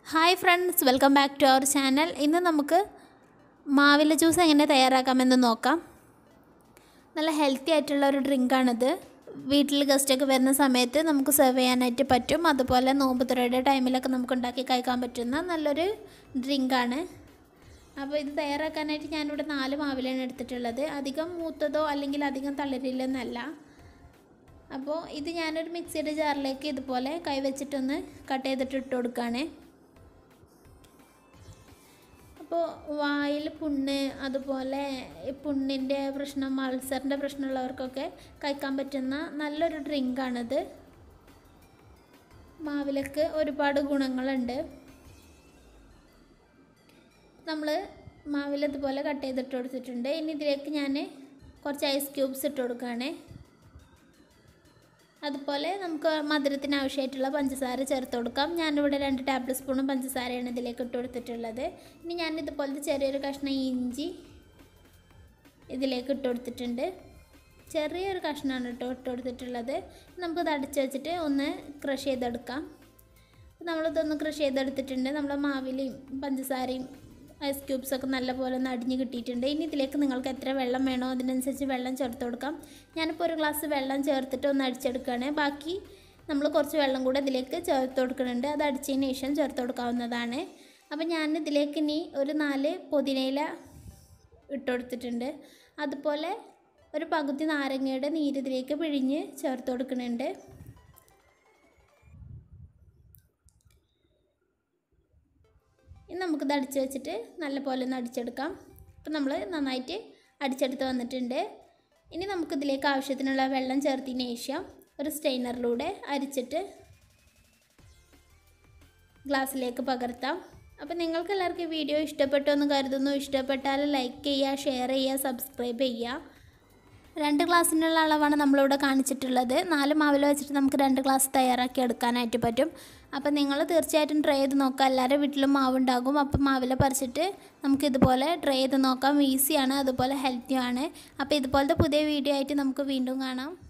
hi friends welcome back to our channel ഇന്ന് നമുക്ക് മാവില juice എങ്ങനെ തയ്യാറാക്കാമെന്ന് നോക്കാം നല്ല ഹെൽത്തി ആയിട്ടുള്ള ഒരു ഡ്രിങ്കാണിത് വീട്ടിൽ ഗസ്റ്റൊക്കെ വരുന്ന സമയത്ത് നമുക്ക് സെർവ് ചെയ്യാനായിട്ട് പറ്റും അതുപോലെ നോമ്പ് തുറയുടെ ടൈമിലൊക്കെ നമുക്ക് ഉണ്ടാക്കി കഴിക്കാൻ പറ്റുന്ന നല്ലൊരു ഡ്രിങ്കാണ് അപ്പോൾ ഇത് തയ്യാറാക്കാനായിട്ട് ഞാനിവിടെ നാല് മാവിലാണ് എടുത്തിട്ടുള്ളത് അധികം മൂത്തതോ അല്ലെങ്കിൽ അധികം തളരില്ലെന്നല്ല അപ്പോൾ ഇത് ഞാനൊരു മിക്സിയുടെ ജാറിലേക്ക് ഇതുപോലെ കൈ വെച്ചിട്ടൊന്ന് കട്ട് ചെയ്തിട്ട് ഇട്ട് കൊടുക്കുകയാണ് അപ്പോൾ വായിൽ പുണ്ണ് അതുപോലെ ഈ പുണ്ണിൻ്റെ പ്രശ്നം അൾസറിൻ്റെ പ്രശ്നമുള്ളവർക്കൊക്കെ കഴിക്കാൻ പറ്റുന്ന നല്ലൊരു ഡ്രിങ്കാണിത് മാവിലക്ക് ഒരുപാട് ഗുണങ്ങളുണ്ട് നമ്മൾ മാവിൽ ഇതുപോലെ കട്ട് ചെയ്തിട്ട് കൊടുത്തിട്ടുണ്ട് ഇനി ഇതിലേക്ക് ഞാൻ കുറച്ച് ഐസ് ക്യൂബ്സ് ഇട്ട് കൊടുക്കുകയാണ് അതുപോലെ നമുക്ക് മധുരത്തിന് ആവശ്യമായിട്ടുള്ള പഞ്ചസാര ചേർത്ത് കൊടുക്കാം ഞാനിവിടെ രണ്ട് ടേബിൾ സ്പൂണും പഞ്ചസാരയാണ് ഇതിലേക്ക് ഇട്ട് കൊടുത്തിട്ടുള്ളത് ഇനി ഞാൻ ഇതുപോലത്തെ ചെറിയൊരു കഷ്ണം ഇഞ്ചി ഇതിലേക്ക് ഇട്ട് കൊടുത്തിട്ടുണ്ട് ചെറിയൊരു കഷ്ണമാണ് കേട്ടോ ഇട്ട് കൊടുത്തിട്ടുള്ളത് നമുക്കിത് അടച്ച് വെച്ചിട്ട് ഒന്ന് ക്രഷ് ചെയ്തെടുക്കാം നമ്മളിതൊന്ന് ക്രഷ് ചെയ്തെടുത്തിട്ടുണ്ട് നമ്മളെ മാവിലെയും പഞ്ചസാരയും ഐസ് ക്യൂബ്സ് ഒക്കെ നല്ലപോലെ ഒന്ന് അടിഞ്ഞ് കിട്ടിയിട്ടുണ്ട് ഇനി ഇതിലേക്ക് നിങ്ങൾക്ക് എത്ര വെള്ളം വേണോ അതിനനുസരിച്ച് വെള്ളം ചേർത്ത് കൊടുക്കാം ഞാനിപ്പോൾ ഒരു ഗ്ലാസ് വെള്ളം ചേർത്തിട്ട് ഒന്ന് അടിച്ചെടുക്കുകയാണ് ബാക്കി നമ്മൾ കുറച്ച് വെള്ളം കൂടെ ഇതിലേക്ക് ചേർത്ത് കൊടുക്കുന്നുണ്ട് അത് അടിച്ചതിന് ശേഷം ചേർത്ത് കൊടുക്കാവുന്നതാണ് അപ്പോൾ ഞാൻ ഇതിലേക്ക് ഇനി ഒരു നാല് പുതിനയില ഇട്ട് കൊടുത്തിട്ടുണ്ട് അതുപോലെ ഒരു പകുതി നാരങ്ങയുടെ നീര് ഇതിലേക്ക് പിഴിഞ്ഞ് ചേർത്ത് കൊടുക്കുന്നുണ്ട് ഇനി നമുക്കിത് അടിച്ച് വെച്ചിട്ട് നല്ലപോലെ ഒന്ന് അടിച്ചെടുക്കാം അപ്പം നമ്മൾ നന്നായിട്ട് അടിച്ചെടുത്ത് വന്നിട്ടുണ്ട് ഇനി നമുക്കിതിലേക്ക് ആവശ്യത്തിനുള്ള വെള്ളം ചേർത്തതിന് ശേഷം ഒരു സ്റ്റെയിനറിലൂടെ അരിച്ചിട്ട് ഗ്ലാസ്സിലേക്ക് പകർത്താം അപ്പോൾ നിങ്ങൾക്ക് എല്ലാവർക്കും ഈ വീഡിയോ ഇഷ്ടപ്പെട്ടു എന്ന് കരുതുന്നു ഇഷ്ടപ്പെട്ടാൽ ലൈക്ക് ചെയ്യുക ഷെയർ ചെയ്യുക സബ്സ്ക്രൈബ് ചെയ്യുക രണ്ട് ഗ്ലാസ്സിനുള്ള അളവാണ് നമ്മളിവിടെ കാണിച്ചിട്ടുള്ളത് നാല് മാവിൽ വെച്ചിട്ട് നമുക്ക് രണ്ട് ഗ്ലാസ് തയ്യാറാക്കി എടുക്കാനായിട്ട് പറ്റും അപ്പോൾ നിങ്ങൾ തീർച്ചയായിട്ടും ട്രൈ ചെയ്ത് നോക്കുക എല്ലാവരുടെ വീട്ടിലും മാവുണ്ടാകും അപ്പോൾ മാവില പറിച്ചിട്ട് നമുക്ക് ഇതുപോലെ ട്രൈ ചെയ്ത് നോക്കാം ഈസിയാണ് അതുപോലെ ഹെൽത്തിയാണ് അപ്പോൾ ഇതുപോലത്തെ പുതിയ വീഡിയോ ആയിട്ട് നമുക്ക് വീണ്ടും കാണാം